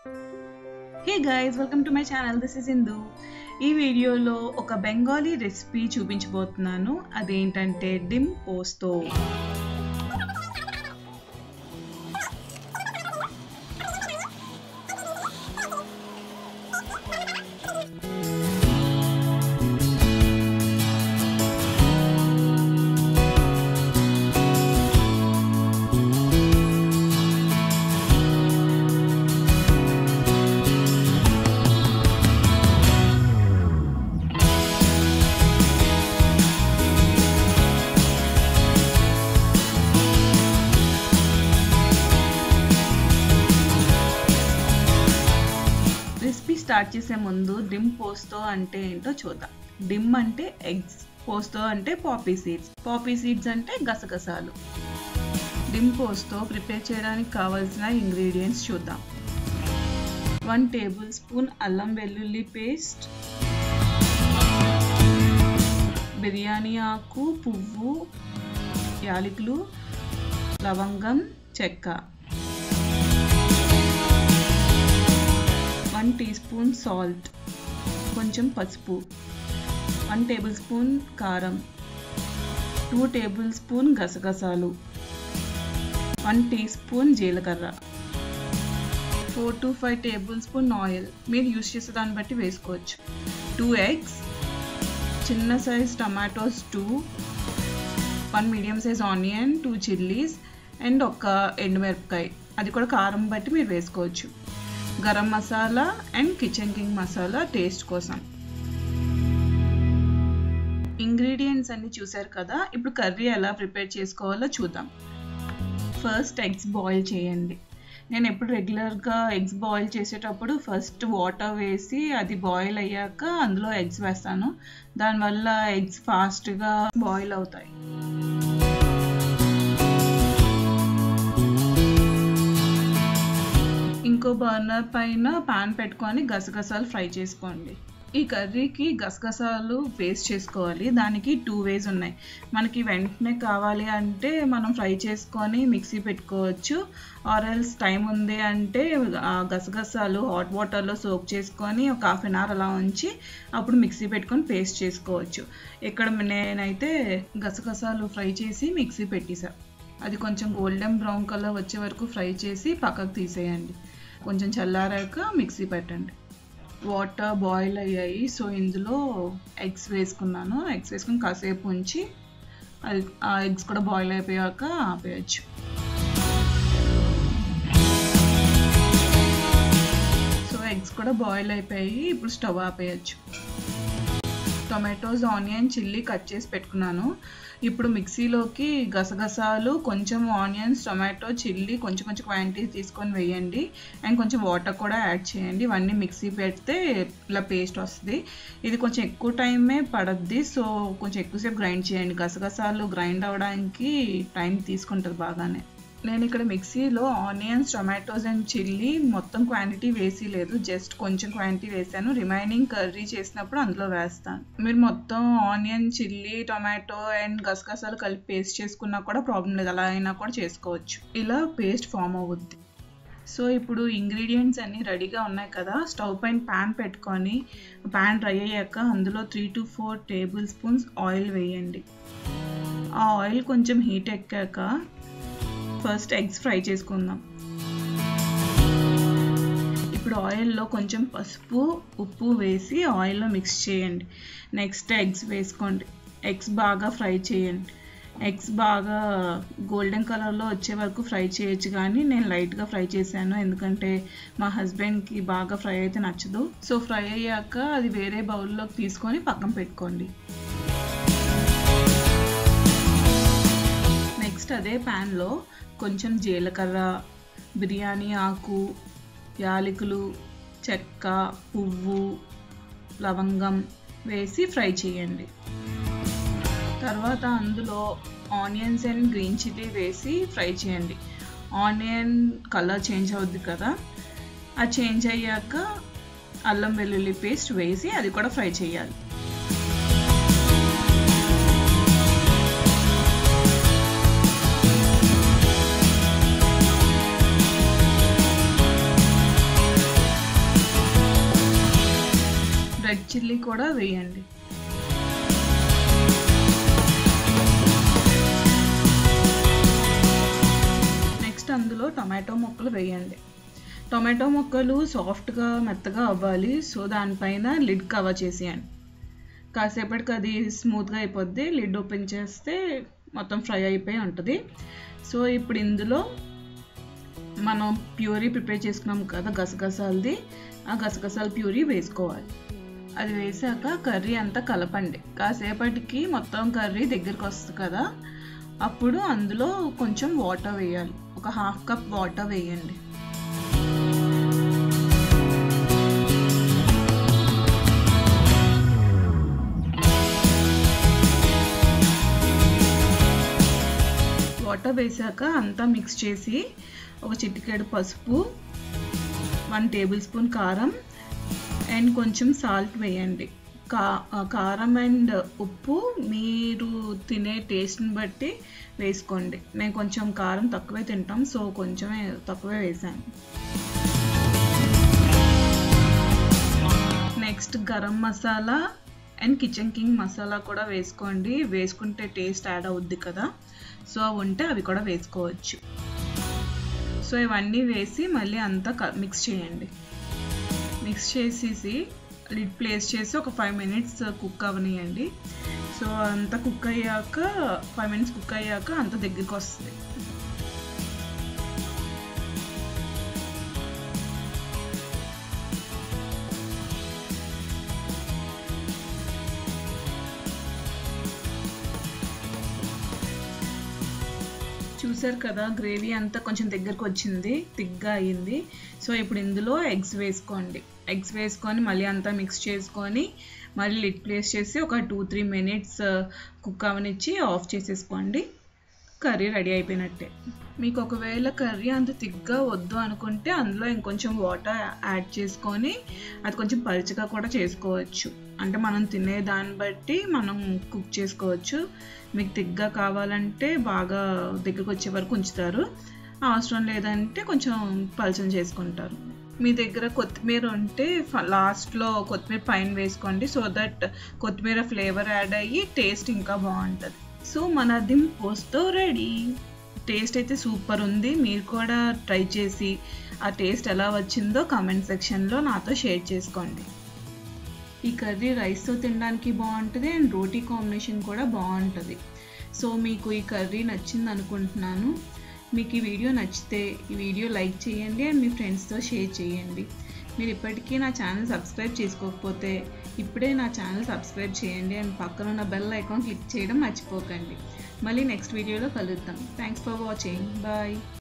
hey guys welcome to my channel this is Indu ఈ వీడియోలో ఒక బెంగాలీ రెసిపీ చూపించబోతున్నాను అదేంటంటే డిమ్ పోస్తో రెసిపీ స్టార్ట్ చేసే ముందు డిమ్ పోస్తో అంటే ఏంటో చూద్దాం డిమ్ అంటే ఎగ్స్ పోస్తో అంటే పాపీ సీడ్స్ పాపీ సీడ్స్ అంటే గసగసాలు డిమ్ పోస్తో ప్రిపేర్ చేయడానికి కావాల్సిన ఇంగ్రీడియంట్స్ చూద్దాం వన్ టేబుల్ స్పూన్ అల్లం వెల్లుల్లి పేస్ట్ బిర్యానీ ఆకు పువ్వు యాలకులు లవంగం చెక్క వన్ టీ స్పూన్ సాల్ట్ కొంచెం పసుపు వన్ టేబుల్ స్పూన్ కారం టూ టేబుల్ స్పూన్ గసగసాలు వన్ టీ స్పూన్ జీలకర్ర four to five tablespoon oil మీరు యూస్ చేసే దాన్ని బట్టి వేసుకోవచ్చు టూ ఎగ్స్ చిన్న size tomatoes two one medium size onion two chillies and ఒక ఎండుమిరపకాయ అది కూడా కారం బట్టి మీరు వేసుకోవచ్చు garam masala and Kitchen King masala taste కోసం ఇంగ్రీడియంట్స్ అన్ని చూసారు కదా ఇప్పుడు కర్రీ ఎలా ప్రిపేర్ చేసుకోవాలో చూద్దాం ఫస్ట్ ఎగ్స్ బాయిల్ చేయండి నేను ఎప్పుడు రెగ్యులర్గా ఎగ్స్ బాయిల్ చేసేటప్పుడు ఫస్ట్ వాటర్ వేసి అది బాయిల్ అయ్యాక అందులో ఎగ్స్ వేస్తాను దానివల్ల ఎగ్స్ ఫాస్ట్గా బాయిల్ అవుతాయి ఇంకో బర్నర్ పైన పాన్ పెట్టుకొని గసగసాలు ఫ్రై చేసుకోండి ఈ కర్రీకి గసగసాలు పేస్ట్ చేసుకోవాలి దానికి టూ వేస్ ఉన్నాయి మనకి వెంటనే కావాలి అంటే మనం ఫ్రై చేసుకొని మిక్సీ పెట్టుకోవచ్చు ఆర్ఎల్స్ టైం ఉంది అంటే గసగసాలు హాట్ వాటర్లో సోక్ చేసుకొని ఒక హాఫ్ అన్ అవర్ అలా ఉంచి అప్పుడు మిక్సీ పెట్టుకొని పేస్ట్ చేసుకోవచ్చు ఇక్కడ నేనైతే గసగసాలు ఫ్రై చేసి మిక్సీ పెట్టేసా అది కొంచెం గోల్డెన్ బ్రౌన్ కలర్ వచ్చే వరకు ఫ్రై చేసి పక్కకు తీసేయండి కొంచెం చల్లారాక మిక్సీ పెట్టండి వాటర్ బాయిల్ అయ్యాయి సో ఇందులో ఎగ్స్ వేసుకున్నాను ఎగ్స్ వేసుకుని కాసేపు ఉంచి అది ఆ ఎగ్స్ కూడా బాయిల్ అయిపోయాక ఆపేయచ్చు సో ఎగ్స్ కూడా బాయిల్ అయిపోయి ఇప్పుడు స్టవ్ ఆపేయచ్చు టొమాటోస్ ఆనియన్ చిల్లీ కట్ చేసి పెట్టుకున్నాను ఇప్పుడు మిక్సీలోకి గసగసాలు కొంచెం ఆనియన్స్ టొమాటో చిల్లీ కొంచెం కొంచెం క్వాంటిటీ తీసుకొని వేయండి అండ్ కొంచెం వాటర్ కూడా యాడ్ చేయండి ఇవన్నీ మిక్సీ పెడితే ఇలా పేస్ట్ వస్తుంది ఇది కొంచెం ఎక్కువ టైమే పడద్ది సో కొంచెం ఎక్కువసేపు గ్రైండ్ చేయండి గసగసాలు గ్రైండ్ అవ్వడానికి టైం తీసుకుంటుంది బాగానే నేను ఇక్కడ మిక్సీలో ఆనియన్స్ టొమాటోస్ అండ్ చిల్లీ మొత్తం క్వాంటిటీ వేసి లేదు జస్ట్ కొంచెం క్వాంటిటీ వేసాను రిమైనింగ్ కర్రీ చేసినప్పుడు అందులో వేస్తాను మీరు మొత్తం ఆనియన్ చిల్లీ టొమాటో అండ్ గసగసాలు కలిపి పేస్ట్ చేసుకున్నా కూడా ప్రాబ్లం లేదు అలా అయినా కూడా చేసుకోవచ్చు ఇలా పేస్ట్ ఫామ్ అవుద్ది సో ఇప్పుడు ఇంగ్రీడియంట్స్ అన్నీ రెడీగా ఉన్నాయి కదా స్టవ్ పైన ప్యాన్ పెట్టుకొని ప్యాన్ డ్రై అయ్యాక అందులో three to four tablespoons oil వేయండి ఆ ఆయిల్ కొంచెం హీట్ ఎక్కాక ఫస్ట్ ఎగ్స్ ఫ్రై చేసుకుందాం ఇప్పుడు ఆయిల్లో కొంచెం పసుపు ఉప్పు వేసి ఆయిల్లో మిక్స్ చేయండి నెక్స్ట్ ఎగ్స్ వేసుకోండి ఎగ్స్ బాగా ఫ్రై చేయండి ఎగ్స్ బాగా గోల్డెన్ కలర్లో వచ్చే వరకు ఫ్రై చేయొచ్చు కానీ నేను లైట్గా ఫ్రై చేశాను ఎందుకంటే మా హస్బెండ్కి బాగా ఫ్రై అయితే నచ్చదు సో ఫ్రై అయ్యాక అది వేరే బౌల్లోకి తీసుకొని పక్కన పెట్టుకోండి నెక్స్ట్ అదే ప్యాన్లో కొంచెం జీలకర్ర బిర్యానీ ఆకు యాలకులు చెక్క పువ్వు లవంగం వేసి ఫ్రై చేయండి తర్వాత అందులో ఆనియన్స్ అండ్ గ్రీన్ చిల్లీ వేసి ఫ్రై చేయండి ఆనియన్ కలర్ చేంజ్ అవుద్ది కదా అది చేంజ్ అయ్యాక అల్లం వెల్లుల్లి పేస్ట్ వేసి అది కూడా ఫ్రై చేయాలి రెడ్ చిల్లీ కూడా వేయండి నెక్స్ట్ అందులో టమాటో ముక్కలు వేయండి టొమాటో ముక్కలు సాఫ్ట్గా మెత్తగా అవ్వాలి సో దానిపైన లిడ్ కవర్ చేసేయండి కాసేపటికి అది స్మూత్గా అయిపోద్ది లిడ్ ఓపెన్ చేస్తే మొత్తం ఫ్రై అయిపోయి ఉంటుంది సో ఇప్పుడు ఇందులో మనం ప్యూరీ ప్రిపేర్ చేసుకున్నాం కదా గసగసాలది ఆ గసగసాల ప్యూరీ వేసుకోవాలి అది వేసాక కర్రీ అంతా కలపండి కాసేపటికి మొత్తం కర్రీ దగ్గరికి వస్తుంది కదా అప్పుడు అందులో కొంచెం వాటర్ వేయాలి ఒక హాఫ్ కప్ వాటర్ వేయండి వాటర్ వేసాక అంతా మిక్స్ చేసి ఒక చిటికెడు పసుపు వన్ టేబుల్ స్పూన్ కారం అండ్ కొంచెం సాల్ట్ వేయండి కా కారం అండ్ ఉప్పు మీరు తినే టేస్ట్ని బట్టి వేసుకోండి మేము కొంచెం కారం తక్కువే తింటాం సో కొంచెమే తక్కువే వేసాను next garam masala and Kitchen King masala కూడా వేసుకోండి వేసుకుంటే టేస్ట్ యాడ్ అవుద్ది కదా సో అవి ఉంటే అవి కూడా వేసుకోవచ్చు సో ఇవన్నీ వేసి మళ్ళీ అంతా మిక్స్ చేయండి మిక్స్ చేసేసి లిడ్ ప్లేస్ చేసి ఒక ఫైవ్ మినిట్స్ కుక్ అవనియండి సో అంతా కుక్ అయ్యాక ఫైవ్ మినిట్స్ కుక్ అయ్యాక అంత దగ్గరికి వస్తుంది చూసారు కదా గ్రేవీ అంతా కొంచెం దగ్గరకు వచ్చింది థిక్గా అయ్యింది సో ఇప్పుడు ఇందులో ఎగ్స్ వేసుకోండి ఎగ్స్ వేసుకొని మళ్ళీ అంతా మిక్స్ చేసుకొని మళ్ళీ లిడ్ ప్లేస్ చేసి ఒక టూ త్రీ మినిట్స్ కుక్ అవనిచ్చి ఆఫ్ చేసేసుకోండి కర్రీ రెడీ అయిపోయినట్టే మీకు ఒకవేళ కర్రీ అంత థిక్గా వద్దు అనుకుంటే అందులో ఇంకొంచెం వాటర్ యాడ్ చేసుకొని అది కొంచెం పలుచగా కూడా చేసుకోవచ్చు అంటే మనం తినే దాన్ని బట్టి మనం కుక్ చేసుకోవచ్చు మీకు థిక్గా కావాలంటే బాగా దగ్గరకు వచ్చే వరకు ఉంచుతారు అవసరం లేదంటే కొంచెం పలుచన చేసుకుంటారు మీ దగ్గర కొత్తిమీర ఉంటే లాస్ట్లో కొత్తిమీర పైన వేసుకోండి సో దట్ కొత్తిమీర ఫ్లేవర్ యాడ్ అయ్యి టేస్ట్ ఇంకా బాగుంటుంది సో మన దిమ్ పోస్ట్తో రెడీ టేస్ట్ అయితే సూపర్ ఉంది మీరు కూడా ట్రై చేసి ఆ టేస్ట్ ఎలా వచ్చిందో కామెంట్ సెక్షన్లో నాతో షేర్ చేసుకోండి ఈ కర్రీ రైస్తో తినడానికి బాగుంటుంది అండ్ రోటీ కాంబినేషన్ కూడా బాగుంటుంది సో మీకు ఈ కర్రీ నచ్చింది అనుకుంటున్నాను మీకు ఈ వీడియో నచ్చితే ఈ వీడియో లైక్ చేయండి అండ్ మీ ఫ్రెండ్స్తో షేర్ చేయండి మీరు ఇప్పటికీ నా ఛానల్ సబ్స్క్రైబ్ చేసుకోకపోతే ఇప్పుడే నా ఛానల్ సబ్స్క్రైబ్ చేయండి అండ్ పక్కన ఉన్న బెల్ ఐకాన్ క్లిక్ చేయడం మర్చిపోకండి మళ్ళీ నెక్స్ట్ వీడియోలో కలుద్దాం థ్యాంక్స్ ఫర్ వాచింగ్ బాయ్